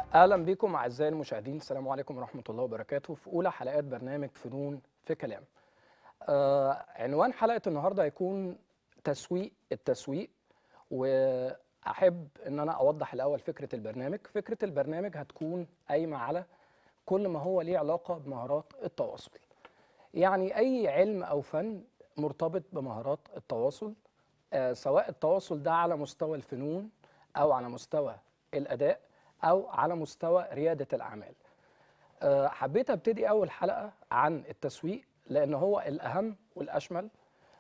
اهلا بكم اعزائي المشاهدين السلام عليكم ورحمه الله وبركاته في اولى حلقات برنامج فنون في كلام آه عنوان حلقه النهارده هيكون تسويق التسويق واحب ان انا اوضح الاول فكره البرنامج فكره البرنامج هتكون قايمه على كل ما هو ليه علاقه بمهارات التواصل يعني اي علم او فن مرتبط بمهارات التواصل آه سواء التواصل ده على مستوى الفنون او على مستوى الاداء او على مستوى رياده الاعمال أه حبيت ابتدي اول حلقه عن التسويق لان هو الاهم والاشمل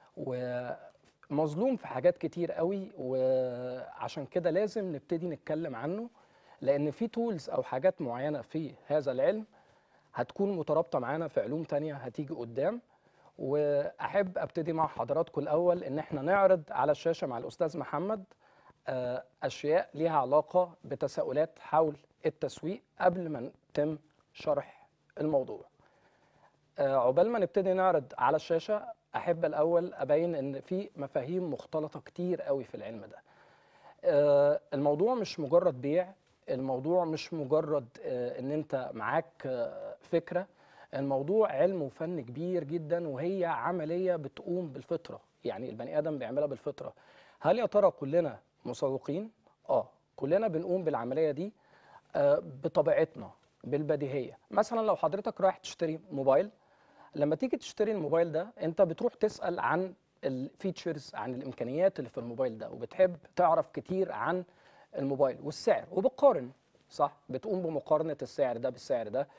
ومظلوم في حاجات كتير قوي وعشان كده لازم نبتدي نتكلم عنه لان في تولز او حاجات معينه في هذا العلم هتكون مترابطه معانا في علوم تانية هتيجي قدام واحب ابتدي مع حضراتكم الاول ان احنا نعرض على الشاشه مع الاستاذ محمد اشياء ليها علاقه بتساؤلات حول التسويق قبل ما نتم شرح الموضوع عقبال ما نبتدي نعرض على الشاشه احب الاول ابين ان في مفاهيم مختلطه كتير قوي في العلم ده الموضوع مش مجرد بيع الموضوع مش مجرد ان انت معاك فكره الموضوع علم وفن كبير جدا وهي عمليه بتقوم بالفطره يعني البني ادم بيعملها بالفطره هل يا ترى كلنا مسوقين اه كلنا بنقوم بالعمليه دي آه بطبيعتنا بالبديهيه مثلا لو حضرتك رايح تشتري موبايل لما تيجي تشتري الموبايل ده انت بتروح تسال عن الفيتشرز عن الامكانيات اللي في الموبايل ده وبتحب تعرف كتير عن الموبايل والسعر وبتقارن صح بتقوم بمقارنه السعر ده بالسعر ده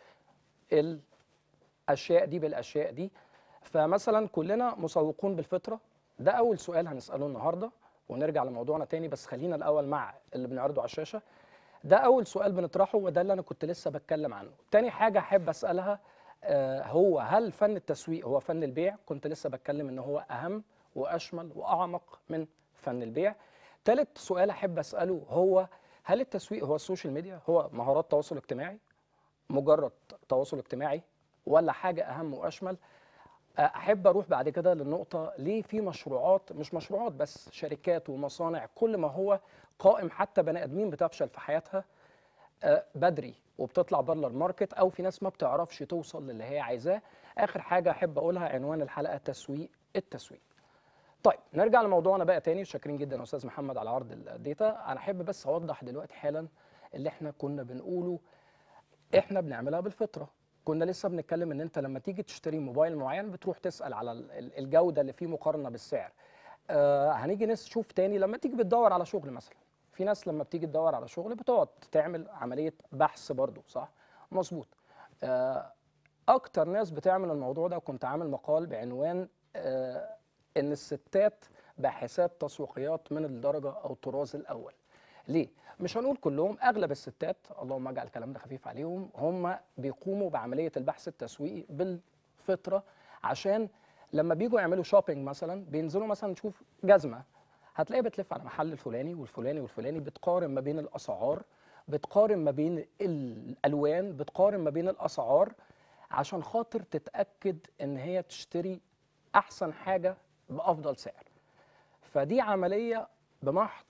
الاشياء دي بالاشياء دي فمثلا كلنا مسوقون بالفطره ده اول سؤال هنساله النهارده ونرجع لموضوعنا تاني بس خلينا الاول مع اللي بنعرضه على الشاشه ده اول سؤال بنطرحه وده اللي انا كنت لسه بتكلم عنه تاني حاجه احب اسالها آه هو هل فن التسويق هو فن البيع كنت لسه بتكلم ان هو اهم واشمل واعمق من فن البيع تالت سؤال احب اساله هو هل التسويق هو السوشيال ميديا هو مهارات تواصل اجتماعي مجرد تواصل اجتماعي ولا حاجه اهم واشمل احب اروح بعد كده للنقطه ليه في مشروعات مش مشروعات بس شركات ومصانع كل ما هو قائم حتى بني ادمين بتفشل في حياتها بدري وبتطلع بره الماركت او في ناس ما بتعرفش توصل للي هي عايزاه اخر حاجه احب اقولها عنوان الحلقه تسويق التسويق طيب نرجع لموضوعنا بقى تاني شاكرين جدا يا استاذ محمد على عرض الداتا انا احب بس اوضح دلوقتي حالا اللي احنا كنا بنقوله احنا بنعملها بالفطره كنا لسه بنتكلم ان انت لما تيجي تشتري موبايل معين بتروح تسال على الجوده اللي فيه مقارنه بالسعر آه هنيجي نشوف تاني لما تيجي بتدور على شغل مثلا في ناس لما بتيجي تدور على شغل بتقعد تعمل عمليه بحث برضو صح مظبوط آه اكتر ناس بتعمل الموضوع ده كنت عامل مقال بعنوان آه ان الستات باحثات تسويقيات من الدرجه او الطراز الاول ليه؟ مش هنقول كلهم اغلب الستات اللهم اجعل الكلام ده خفيف عليهم هم بيقوموا بعمليه البحث التسويقي بالفطره عشان لما بيجوا يعملوا شوبينج مثلا بينزلوا مثلا نشوف جزمه هتلاقي بتلف على محل الفلاني والفلاني والفلاني بتقارن ما بين الاسعار بتقارن ما بين الالوان بتقارن ما بين الاسعار عشان خاطر تتاكد ان هي تشتري احسن حاجه بافضل سعر فدي عمليه بمحض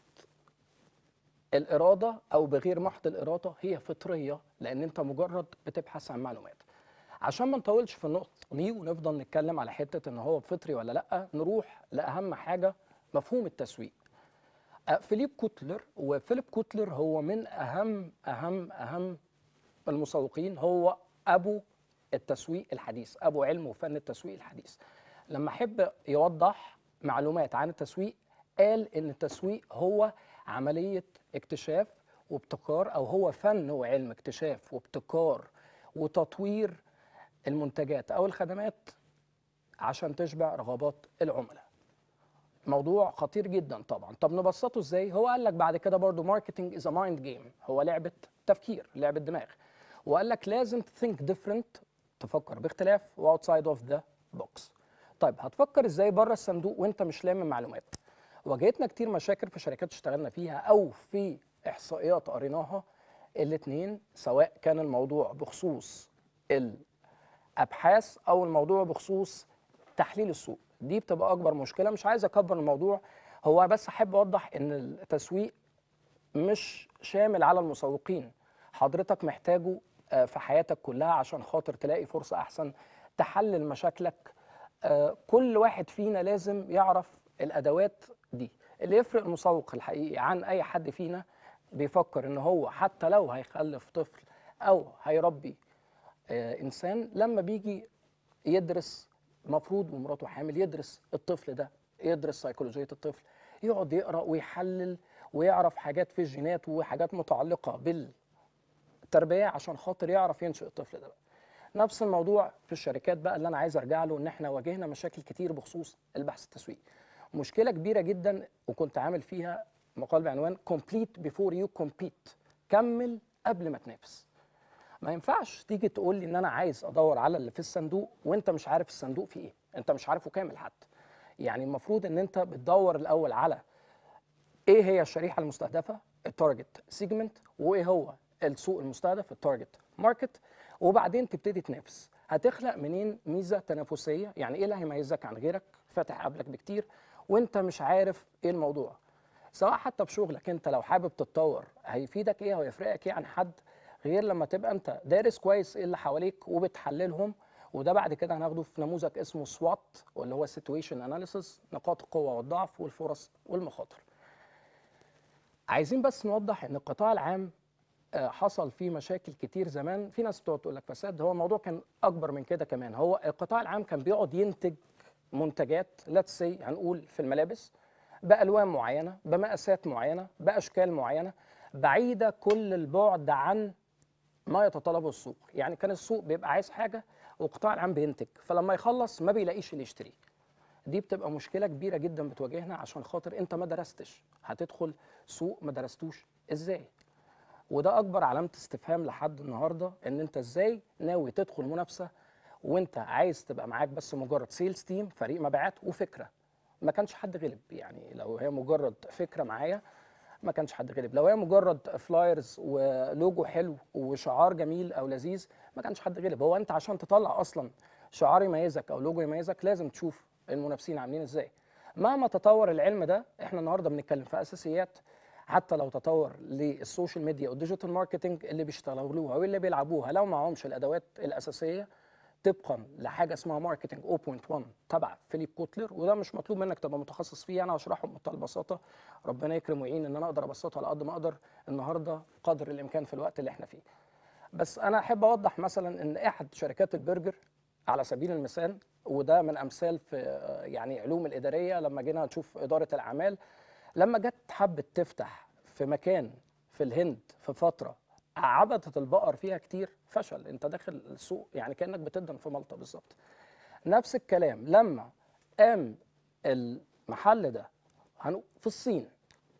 الاراده او بغير محض الاراده هي فطريه لان انت مجرد بتبحث عن معلومات عشان ما نطولش في النقطه دي ونفضل نتكلم على حته ان هو فطري ولا لا نروح لاهم حاجه مفهوم التسويق فيليب كوتلر وفيليب كوتلر هو من اهم اهم اهم المسوقين هو ابو التسويق الحديث ابو علم وفن التسويق الحديث لما حب يوضح معلومات عن التسويق قال ان التسويق هو عمليه اكتشاف وابتكار او هو فن وعلم اكتشاف وابتكار وتطوير المنتجات او الخدمات عشان تشبع رغبات العملاء موضوع خطير جدا طبعا طب نبسطه ازاي هو قال لك بعد كده برضو ماركتنج از مايند جيم هو لعبه تفكير لعبه دماغ وقال لك لازم think different تفكر باختلاف واوتسايد اوف ذا بوكس طيب هتفكر ازاي بره الصندوق وانت مش لامم معلومات واجهتنا كتير مشاكل في شركات اشتغلنا فيها او في احصائيات قريناها الاثنين سواء كان الموضوع بخصوص الابحاث او الموضوع بخصوص تحليل السوق دي بتبقى اكبر مشكله مش عايز اكبر الموضوع هو بس احب اوضح ان التسويق مش شامل على المسوقين حضرتك محتاجه آه، في حياتك كلها عشان خاطر تلاقي فرصه احسن تحلل مشاكلك آه، كل واحد فينا لازم يعرف الادوات دي اللي يفرق المسوق الحقيقي عن اي حد فينا بيفكر ان هو حتى لو هيخلف طفل او هيربي آه، انسان لما بيجي يدرس مفروض ومراته حامل يدرس الطفل ده يدرس سيكولوجيه الطفل يقعد يقرا ويحلل ويعرف حاجات في الجينات وحاجات متعلقه بالتربيه عشان خاطر يعرف ينشئ الطفل ده بقى. نفس الموضوع في الشركات بقى اللي انا عايز ارجع له ان احنا واجهنا مشاكل كتير بخصوص البحث التسويقي مشكله كبيره جدا وكنت عامل فيها مقال بعنوان complete before you compete كمل قبل ما تنافس ما ينفعش تيجي تقول لي ان انا عايز ادور على اللي في الصندوق وانت مش عارف الصندوق فيه ايه انت مش عارفه كامل حتى يعني المفروض ان انت بتدور الاول على ايه هي الشريحه المستهدفه التارجت سيجمنت وايه هو السوق المستهدف التارجت ماركت وبعدين تبتدي تنافس هتخلق منين ميزه تنافسيه يعني ايه اللي هيميزك عن غيرك فاتح قبلك بكتير وانت مش عارف ايه الموضوع سواء حتى في شغلك انت لو حابب تتطور هيفيدك ايه ويفرقك ايه عن حد غير لما تبقى انت دارس كويس ايه اللي حواليك وبتحللهم وده بعد كده هناخده في نموذج اسمه سوات واللي هو سيتويشن اناليسيس نقاط القوه والضعف والفرص والمخاطر عايزين بس نوضح ان القطاع العام آه، حصل فيه مشاكل كتير زمان في ناس بتقعد تقول لك فساد هو الموضوع كان اكبر من كده كمان هو القطاع العام كان بيقعد ينتج منتجات ليتس سي هنقول في الملابس بالوان معينه بمقاسات معينه باشكال معينه بعيده كل البعد عن ما يتطلبه السوق يعني كان السوق بيبقى عايز حاجه والقطاع العام بينتج فلما يخلص ما بيلاقيش اللي يشتريه دي بتبقى مشكله كبيره جدا بتواجهنا عشان خاطر انت ما درستش هتدخل سوق ما درستوش ازاي وده اكبر علامه استفهام لحد النهارده ان انت ازاي ناوي تدخل منافسه وانت عايز تبقى معاك بس مجرد سيلز تيم فريق مبيعات وفكره ما كانش حد غلب يعني لو هي مجرد فكره معايا ما كانش حد غلب لو هي مجرد فلايرز ولوجو حلو وشعار جميل او لذيذ ما كانش حد غلب هو انت عشان تطلع اصلا شعار يميزك او لوجو يميزك لازم تشوف المنافسين عاملين ازاي مهما تطور العلم ده احنا النهارده بنتكلم في اساسيات حتى لو تطور للسوشيال ميديا والديجيتال ماركتنج اللي بيشتغلوها واللي بيلعبوها لو معهمش الادوات الاساسيه طبقا لحاجه اسمها ماركتنج 0.1 تبع فيليب كوتلر وده مش مطلوب منك تبقى متخصص فيه انا هشرحه بمنتهى البساطه ربنا يكرم ويعين ان انا اقدر ابسطها على قد ما اقدر النهارده قدر الامكان في الوقت اللي احنا فيه بس انا احب اوضح مثلا ان احد شركات البرجر على سبيل المثال وده من امثال في آه، يعني علوم الاداريه لما جينا نشوف اداره الاعمال لما جت حبت تفتح في مكان في الهند في فتره عبدت البقر فيها كتير فشل انت داخل السوق يعني كانك بتدن في مالطا بالظبط نفس الكلام لما قام المحل ده هنقول في الصين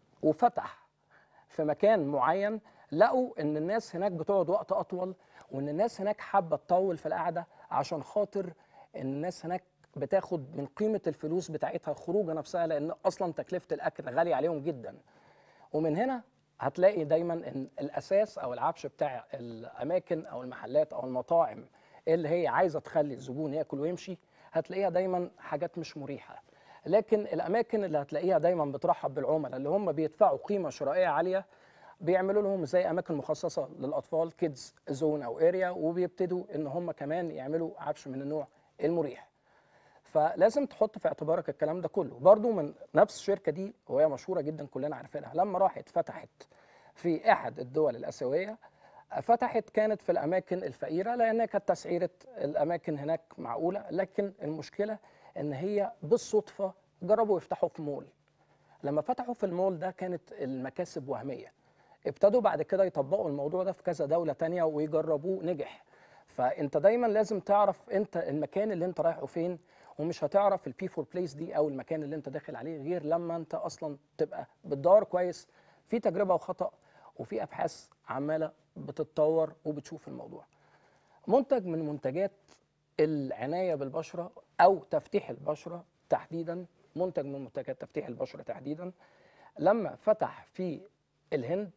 وفتح في مكان معين لقوا ان الناس هناك بتقعد وقت اطول وان الناس هناك حابه تطول في القعده عشان خاطر ان الناس هناك بتاخد من قيمه الفلوس بتاعتها الخروجه نفسها لان اصلا تكلفه الاكل غاليه عليهم جدا ومن هنا هتلاقي دايما ان الاساس او العفش بتاع الاماكن او المحلات او المطاعم اللي هي عايزه تخلي الزبون ياكل ويمشي هتلاقيها دايما حاجات مش مريحه لكن الاماكن اللي هتلاقيها دايما بترحب بالعملاء اللي هم بيدفعوا قيمه شرائيه عاليه بيعملوا لهم زي اماكن مخصصه للاطفال كيدز زون او اريا وبيبتدوا ان هم كمان يعملوا عفش من النوع المريح فلازم تحط في اعتبارك الكلام ده كله برضو من نفس الشركه دي وهي مشهوره جدا كلنا عارفينها لما راحت فتحت في احد الدول الاسيويه فتحت كانت في الاماكن الفقيره لان كانت تسعيره الاماكن هناك معقوله لكن المشكله ان هي بالصدفه جربوا يفتحوا في مول لما فتحوا في المول ده كانت المكاسب وهميه ابتدوا بعد كده يطبقوا الموضوع ده في كذا دوله تانية ويجربوه نجح فانت دايما لازم تعرف انت المكان اللي انت رايحه فين ومش هتعرف البي فور بليس دي او المكان اللي انت داخل عليه غير لما انت اصلا تبقى بتدور كويس في تجربه وخطا وفي ابحاث عماله بتتطور وبتشوف الموضوع منتج من منتجات العنايه بالبشره او تفتيح البشره تحديدا منتج من منتجات تفتيح البشره تحديدا لما فتح في الهند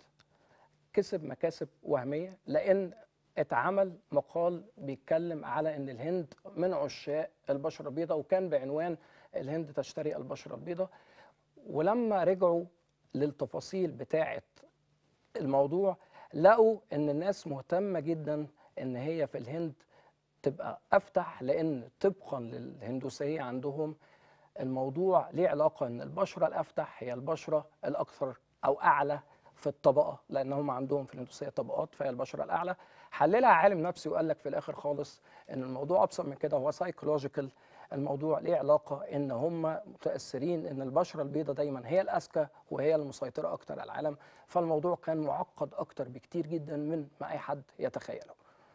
كسب مكاسب وهميه لان اتعمل مقال بيتكلم على ان الهند من عشاق البشره البيضاء وكان بعنوان الهند تشتري البشره البيضاء ولما رجعوا للتفاصيل بتاعه الموضوع لقوا ان الناس مهتمه جدا ان هي في الهند تبقى افتح لان طبقا للهندوسيه عندهم الموضوع ليه علاقه ان البشره الافتح هي البشره الاكثر او اعلى في الطبقه لان هم عندهم في الهندوسيه طبقات فهي البشره الاعلى حللها عالم نفسي وقال لك في الاخر خالص ان الموضوع ابسط من كده هو سايكولوجيكال الموضوع ليه علاقه ان هم متاثرين ان البشره البيضاء دايما هي الاذكى وهي المسيطره اكتر على العالم فالموضوع كان معقد اكتر بكتير جدا من ما اي حد يتخيله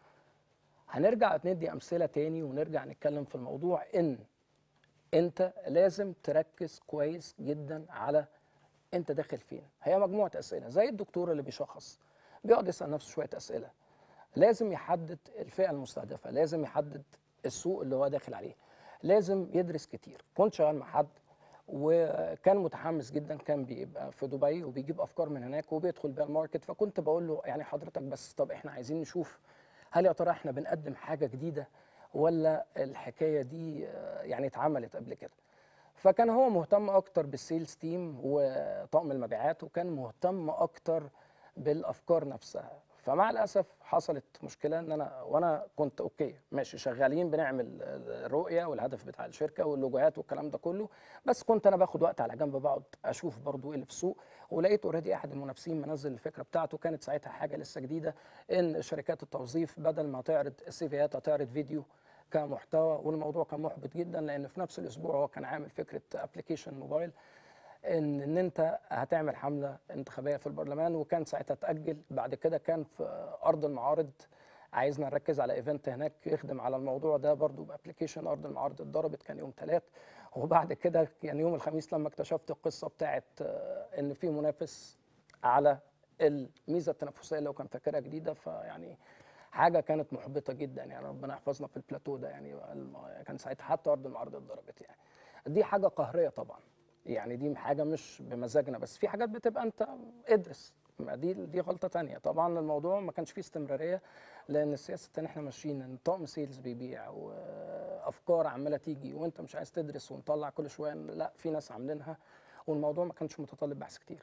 هنرجع ندي امثله تاني ونرجع نتكلم في الموضوع ان انت لازم تركز كويس جدا على انت داخل فين هي مجموعه اسئله زي الدكتور اللي بيشخص بيقعد يسال نفسه شويه اسئله لازم يحدد الفئه المستهدفه لازم يحدد السوق اللي هو داخل عليه لازم يدرس كتير كنت شغال مع حد وكان متحمس جدا كان بيبقى في دبي وبيجيب افكار من هناك وبيدخل بيها الماركت فكنت بقول له يعني حضرتك بس طب احنا عايزين نشوف هل يا ترى احنا بنقدم حاجه جديده ولا الحكايه دي آه، يعني اتعملت قبل كده فكان هو مهتم اكتر بالسيلز تيم وطاقم المبيعات وكان مهتم اكتر بالافكار نفسها فمع الاسف حصلت مشكله ان انا وانا كنت اوكي ماشي شغالين بنعمل الرؤيه والهدف بتاع الشركه واللوجوهات والكلام ده كله بس كنت انا باخد وقت على جنب بقعد اشوف برضو ايه اللي في السوق ولقيت اوريدي احد المنافسين منزل الفكره بتاعته كانت ساعتها حاجه لسه جديده ان شركات التوظيف بدل ما تعرض السيفيات هتعرض فيديو كمحتوى والموضوع كان محبط جدا لان في نفس الاسبوع هو كان عامل فكره ابلكيشن موبايل ان ان انت هتعمل حمله انتخابيه في البرلمان وكان ساعتها اتاجل بعد كده كان في ارض المعارض عايزنا نركز على ايفنت هناك يخدم على الموضوع ده برضو بابلكيشن ارض المعارض اتضربت كان يوم ثلاث وبعد كده كان يوم الخميس لما اكتشفت القصه بتاعت آه، ان في منافس على الميزه التنافسيه اللي هو كان فاكرها جديده فيعني حاجه كانت محبطه جدا يعني ربنا يحفظنا في البلاتو ده يعني الم- كان ساعتها حتى ارض المعارض اتضربت يعني دي حاجه قهريه طبعا يعني دي حاجه مش بمزاجنا بس في حاجات بتبقى انت ادرس ما دي دي غلطه تانية طبعا الموضوع ما كانش فيه استمراريه لان السياسه ان احنا ماشيين ان طقم سيلز بيبيع وافكار عماله تيجي وانت مش عايز تدرس ونطلع كل شويه إن لا في ناس عاملينها والموضوع ما كانش متطلب بحث كتير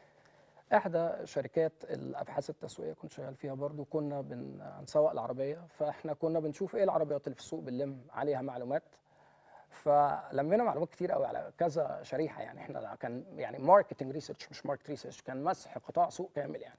احدى شركات الابحاث التسويقيه كنت شغال فيها برضو كنا بنسوق العربيه فاحنا كنا بنشوف ايه العربيات اللي في السوق بنلم عليها معلومات فلمينا معلومات كتير قوي على كذا شريحه يعني احنا كان يعني ماركتنج ريسيرش مش ماركت ريسيرش كان مسح قطاع سوق كامل يعني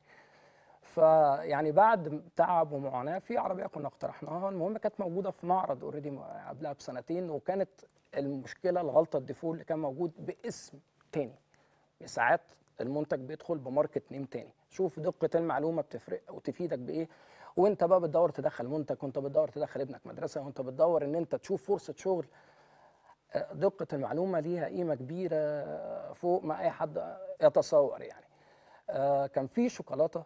فيعني بعد تعب ومعاناه في عربيه كنا اقترحناها المهم كانت موجوده في معرض اوريدي قبلها بسنتين وكانت المشكله الغلطه الديفول اللي كان موجود باسم تاني ساعات المنتج بيدخل بماركت نيم تاني شوف دقه المعلومه بتفرق وتفيدك بايه وانت بقى بتدور تدخل منتج وانت بتدور تدخل ابنك مدرسه وانت بتدور ان انت تشوف فرصه شغل آه، دقه المعلومه ليها قيمه كبيره آه، فوق ما اي حد يتصور يعني آه، كان في شوكولاته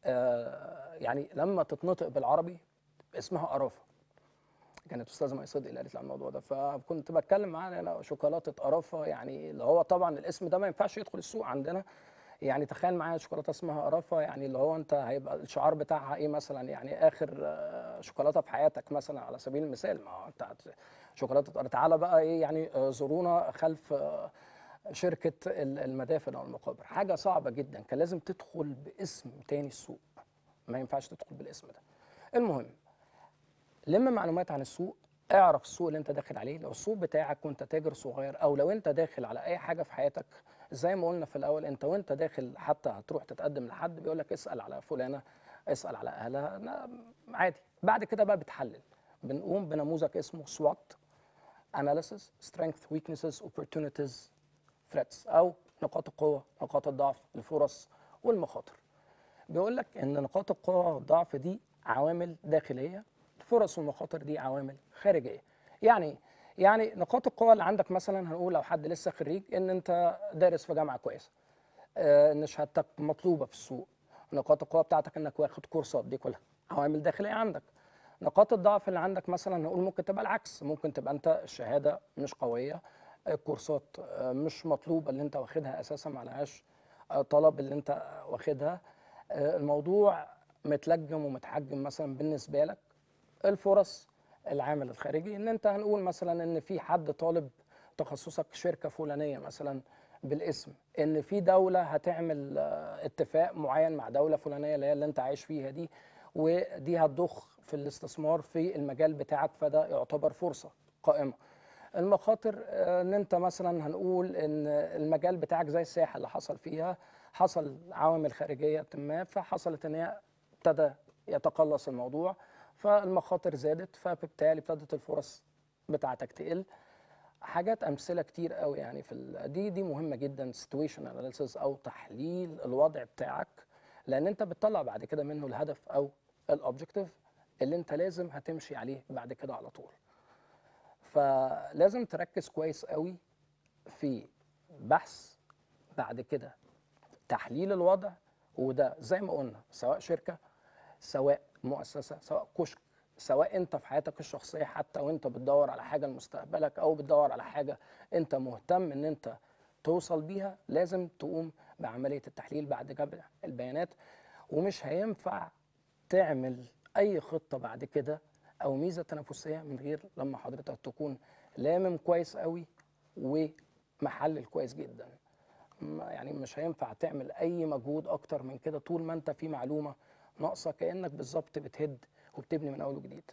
آه، يعني لما تتنطق بالعربي اسمها قرافه كانت استاذه مي صدقي اللي قالت لي على الموضوع ده فكنت بتكلم معاها انا شوكولاته قرافه يعني اللي هو طبعا الاسم ده ما ينفعش يدخل السوق عندنا يعني تخيل معايا شوكولاته اسمها قرافه يعني اللي هو انت هيبقى الشعار بتاعها ايه مثلا يعني اخر آه، شوكولاته في حياتك مثلا على سبيل المثال ما هو انت هت- شوكولاته قرافة. تعالى بقى ايه يعني آه، زورونا خلف آه، شركه ال- المدافن او المقابر حاجه صعبه جدا كان لازم تدخل باسم تاني السوق ما ينفعش تدخل بالاسم ده المهم لم معلومات عن السوق اعرف السوق اللي انت داخل عليه لو السوق بتاعك كنت تاجر صغير او لو انت داخل على اي حاجه في حياتك زي ما قلنا في الاول انت وانت داخل حتى هتروح تتقدم لحد بيقول لك اسال على فلانه اسال على اهلها نا- عادي بعد كده بقى بتحلل بنقوم بنموذج اسمه سوات analysis strength weaknesses opportunities threats او نقاط القوه نقاط الضعف الفرص والمخاطر بيقول لك ان نقاط القوه والضعف دي عوامل داخليه الفرص والمخاطر دي عوامل خارجيه يعني إيه؟ يعني نقاط القوه اللي عندك مثلا هنقول لو حد لسه خريج ان انت دارس في جامعه كويسه آه، ان شهادتك مطلوبه في السوق نقاط القوه بتاعتك انك واخد كورسات دي كلها عوامل داخليه عندك نقاط الضعف اللي عندك مثلا نقول ممكن تبقى العكس ممكن تبقى انت الشهاده مش قويه الكورسات آه، مش مطلوبه اللي انت واخدها اساسا معلهاش آه، طلب اللي انت واخدها آه، الموضوع متلجم ومتحجم مثلا بالنسبه لك الفرص العامل الخارجي ان انت هنقول مثلا ان في حد طالب تخصصك شركه فلانيه مثلا بالاسم ان في دوله هتعمل آه، اتفاق معين مع دوله فلانيه اللي هي اللي انت عايش فيها دي ودي هتضخ في الاستثمار في المجال بتاعك فده يعتبر فرصه قائمه المخاطر آه، ان انت مثلا هنقول ان المجال بتاعك زي السياحه اللي حصل فيها حصل عوامل خارجيه ما فحصلت ان هي ابتدى يتقلص الموضوع فالمخاطر زادت فبالتالي ابتدت الفرص بتاعتك تقل حاجات امثله كتير قوي يعني في ال- دي دي مهمه جدا situation analysis او تحليل الوضع بتاعك لان انت بتطلع بعد كده منه الهدف او الاوبجكتيف اللي انت لازم هتمشي عليه بعد كده على طول فلازم تركز كويس قوي في بحث بعد كده تحليل الوضع وده زي ما قلنا سواء شركه سواء مؤسسه سواء كشك سواء انت في حياتك الشخصيه حتى وانت بتدور على حاجه لمستقبلك او بتدور على حاجه انت مهتم ان انت توصل بيها لازم تقوم بعمليه التحليل بعد جمع البيانات ومش هينفع تعمل اي خطه بعد كده او ميزه تنافسيه من غير لما حضرتك تكون لامم كويس قوي ومحلل كويس جدا ما- يعني مش هينفع تعمل اي مجهود اكتر من كده طول ما انت في معلومه ناقصه كانك بالظبط بتهد وبتبني من اول وجديد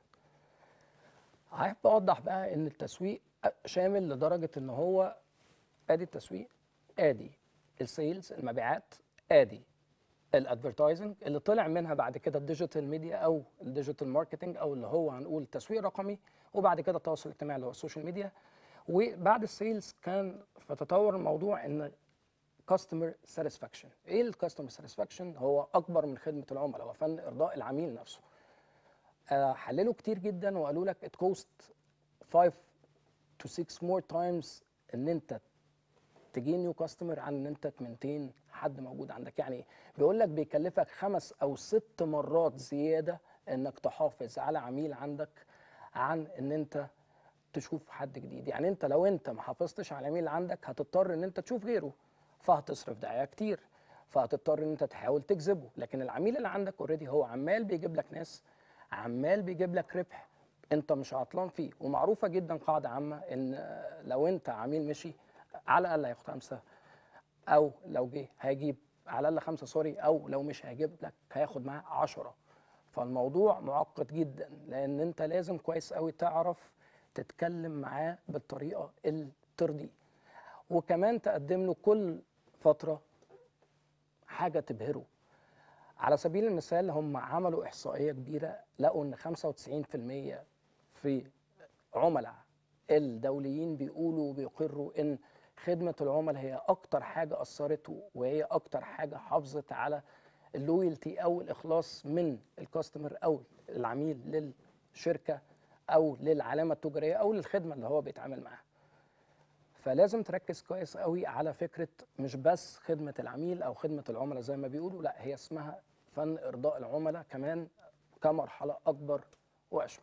احب اوضح بقى ان التسويق شامل لدرجه ان هو ادي التسويق ادي السيلز المبيعات ادي الادفرتايزنج اللي طلع منها بعد كده الديجيتال ميديا او الديجيتال ماركتنج او اللي هو هنقول تسويق رقمي وبعد كده التواصل الاجتماعي اللي هو السوشيال ميديا وبعد السيلز كان في تطور الموضوع ان كاستمر ساتسفاكشن ايه الكاستمر ساتسفاكشن هو اكبر من خدمه العملاء هو فن ارضاء العميل نفسه آه، حللوا كتير جدا وقالوا لك it cost 5 to 6 more times ان انت تجي نيو كاستمر عن ان انت تمنتين حد موجود عندك يعني إيه؟ بيقول لك بيكلفك خمس او ست مرات زياده انك تحافظ على عميل عندك عن ان انت تشوف حد جديد يعني انت لو انت ما حافظتش على العميل اللي عندك هتضطر ان انت تشوف غيره فهتصرف دعايه كتير فهتضطر ان انت تحاول تجذبه لكن العميل اللي عندك اوريدي هو عمال بيجيب لك ناس عمال بيجيب لك ربح انت مش عطلان فيه ومعروفه جدا قاعده عامه ان لو انت عميل مشي على الاقل هياخد خمسه او لو جه هيجيب على الاقل خمسه سوري او لو مش هيجيب لك هياخد معاه عشرة فالموضوع معقد جدا لان انت لازم كويس قوي تعرف تتكلم معاه بالطريقه اللي ترضيه وكمان تقدم له كل فتره حاجه تبهره على سبيل المثال هم عملوا احصائيه كبيره لقوا ان 95% في عملاء الدوليين بيقولوا وبيقروا ان خدمه العملاء هي اكتر حاجه اثرت وهي اكتر حاجه حافظت على اللويالتي او الاخلاص من الكاستمر او العميل للشركه او للعلامه التجاريه او للخدمه اللي هو بيتعامل معاها فلازم تركز كويس قوي على فكره مش بس خدمه العميل او خدمه العملاء زي ما بيقولوا لا هي اسمها فن ارضاء العملاء كمان كمرحله اكبر واشمل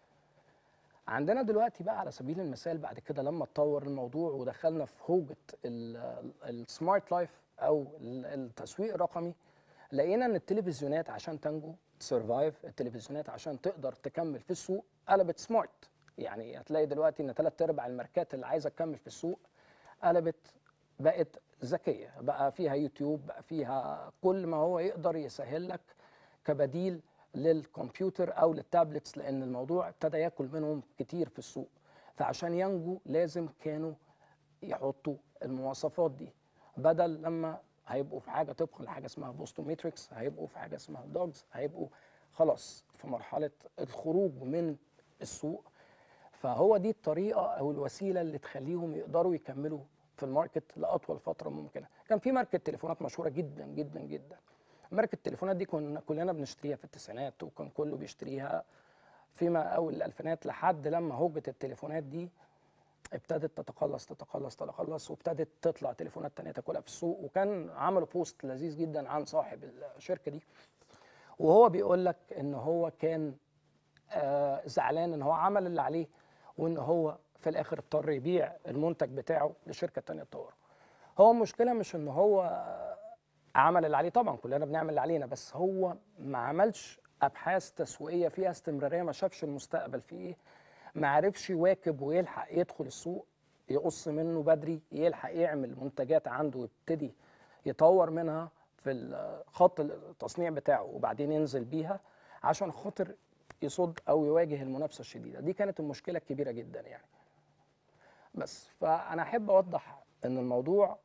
عندنا دلوقتي بقى على سبيل المثال بعد كده لما اتطور الموضوع ودخلنا في هوجة السمارت لايف او ال- التسويق الرقمي لقينا ان التلفزيونات عشان تنجو سرفايف التلفزيونات عشان تقدر تكمل في السوق قلبت سمارت يعني هتلاقي دلوقتي ان ثلاث ارباع الماركات اللي عايزه تكمل في السوق قلبت بقت ذكيه بقى فيها يوتيوب بقى فيها كل ما هو يقدر يسهل لك كبديل للكمبيوتر او للتابلتس لان الموضوع ابتدى ياكل منهم كتير في السوق فعشان ينجو لازم كانوا يحطوا المواصفات دي بدل لما هيبقوا في حاجه طبق لحاجه اسمها بوستوميتريكس هيبقوا في حاجه اسمها دوجز هيبقوا خلاص في مرحله الخروج من السوق فهو دي الطريقه او الوسيله اللي تخليهم يقدروا يكملوا في الماركت لاطول فتره ممكنه كان في ماركه تليفونات مشهوره جدا جدا جدا ماركه التليفونات دي كنا كلنا بنشتريها في التسعينات وكان كله بيشتريها فيما اول الالفينات لحد لما هوجه التليفونات دي ابتدت تتقلص تتقلص تتقلص وابتدت تطلع تليفونات تانية تاكلها في السوق وكان عملوا بوست لذيذ جدا عن صاحب الشركه دي وهو بيقول لك ان هو كان آه زعلان ان هو عمل اللي عليه وان هو في الاخر اضطر يبيع المنتج بتاعه لشركه تانية تطوره هو المشكله مش ان هو عمل اللي عليه طبعا كلنا بنعمل اللي علينا بس هو ما عملش ابحاث تسويقيه فيها استمراريه ما شافش المستقبل فيه ايه ما عرفش يواكب ويلحق يدخل السوق يقص منه بدري يلحق يعمل منتجات عنده ويبتدي يطور منها في ال- خط التصنيع بتاعه وبعدين ينزل بيها عشان خاطر يصد او يواجه المنافسه الشديده دي كانت المشكله الكبيره جدا يعني بس فانا احب اوضح ان الموضوع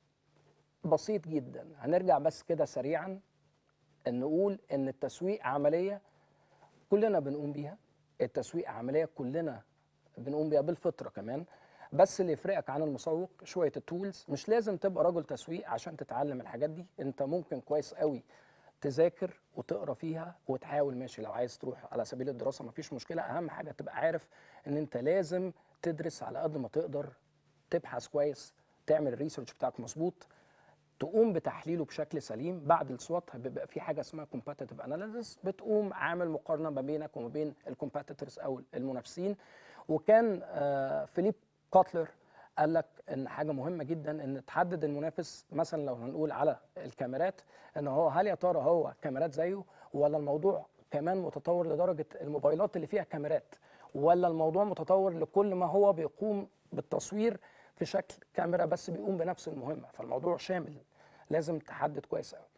بسيط جدا هنرجع بس كده سريعا ان نقول ان التسويق عمليه كلنا بنقوم بيها التسويق عمليه كلنا بنقوم بيها بالفطره كمان بس اللي يفرقك عن المسوق شويه التولز مش لازم تبقى رجل تسويق عشان تتعلم الحاجات دي انت ممكن كويس قوي تذاكر وتقرا فيها وتحاول ماشي لو عايز تروح على سبيل الدراسه مفيش مشكله اهم حاجه تبقى عارف ان انت لازم تدرس على قد ما تقدر تبحث كويس تعمل الريسيرش بتاعك مظبوط تقوم بتحليله بشكل سليم بعد السوات بيبقى في حاجه اسمها كومباتيتيف اناليسيس بتقوم عامل مقارنه ما بينك وما بين الكومباتيتورز او المنافسين وكان آه، فيليب كوتلر قال لك ان حاجه مهمه جدا ان تحدد المنافس مثلا لو هنقول على الكاميرات ان هو هل يا ترى هو كاميرات زيه ولا الموضوع كمان متطور لدرجه الموبايلات اللي فيها كاميرات ولا الموضوع متطور لكل ما هو بيقوم بالتصوير في شكل كاميرا بس بيقوم بنفس المهمه فالموضوع شامل لازم تحدد كويس قوي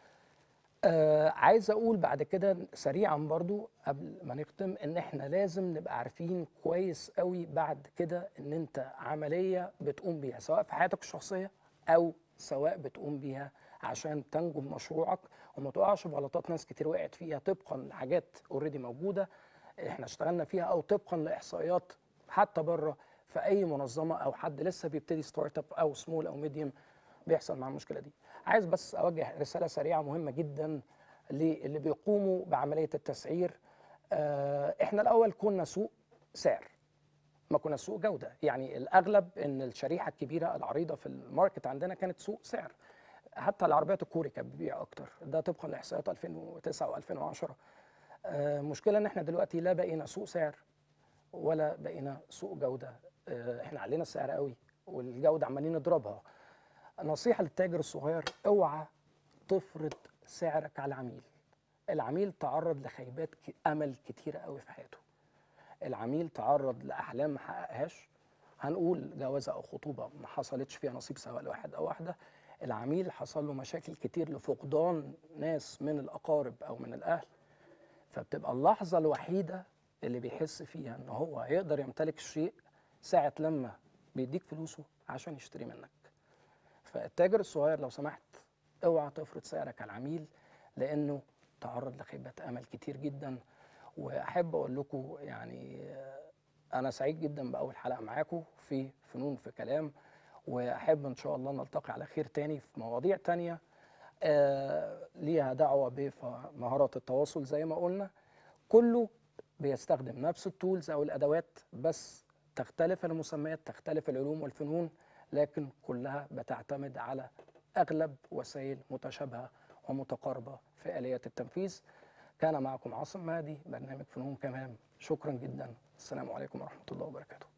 آه عايز اقول بعد كده سريعا برضو قبل ما نختم ان احنا لازم نبقى عارفين كويس قوي بعد كده ان انت عمليه بتقوم بيها سواء في حياتك الشخصيه او سواء بتقوم بيها عشان تنجو بمشروعك وما تقعش في غلطات ناس كتير وقعت فيها طبقا لحاجات اوريدي موجوده احنا اشتغلنا فيها او طبقا لاحصائيات حتى بره في اي منظمه او حد لسه بيبتدي ستارت اب او سمول او ميديوم بيحصل مع المشكله دي عايز بس اوجه رساله سريعه مهمه جدا للي بيقوموا بعمليه التسعير آه، احنا الاول كنا سوق سعر ما كنا سوق جوده يعني الاغلب ان الشريحه الكبيره العريضه في الماركت عندنا كانت سوق سعر حتى العربيات الكوري كانت بتبيع اكتر ده طبقا لاحصائيات 2009 و2010 المشكله ان احنا دلوقتي لا بقينا سوق سعر ولا بقينا سوق جوده آه، احنا علينا السعر قوي والجوده عمالين نضربها نصيحه للتاجر الصغير اوعى تفرض سعرك على العميل العميل تعرض لخيبات ك- امل كتيره قوي في حياته العميل تعرض لاحلام ما حققهاش هنقول جوازه او خطوبه ما حصلتش فيها نصيب سواء لواحد او واحده العميل حصل له مشاكل كتير لفقدان ناس من الاقارب او من الاهل فبتبقى اللحظه الوحيده اللي بيحس فيها ان هو هيقدر يمتلك الشيء ساعه لما بيديك فلوسه عشان يشتري منك فالتاجر الصغير لو سمحت اوعى تفرض سعرك على العميل لانه تعرض لخيبات امل كتير جدا واحب اقول لكم يعني آه، انا سعيد جدا باول حلقه معاكم في فنون في كلام واحب ان شاء الله نلتقي على خير تاني في مواضيع تانيه آه، ليها دعوه بمهارات التواصل زي ما قلنا كله بيستخدم نفس التولز او الادوات بس تختلف المسميات تختلف العلوم والفنون لكن كلها بتعتمد على اغلب وسائل متشابهه ومتقاربه في اليات التنفيذ كان معكم عاصم مهدي برنامج فنون كمان شكرا جدا السلام عليكم ورحمه الله وبركاته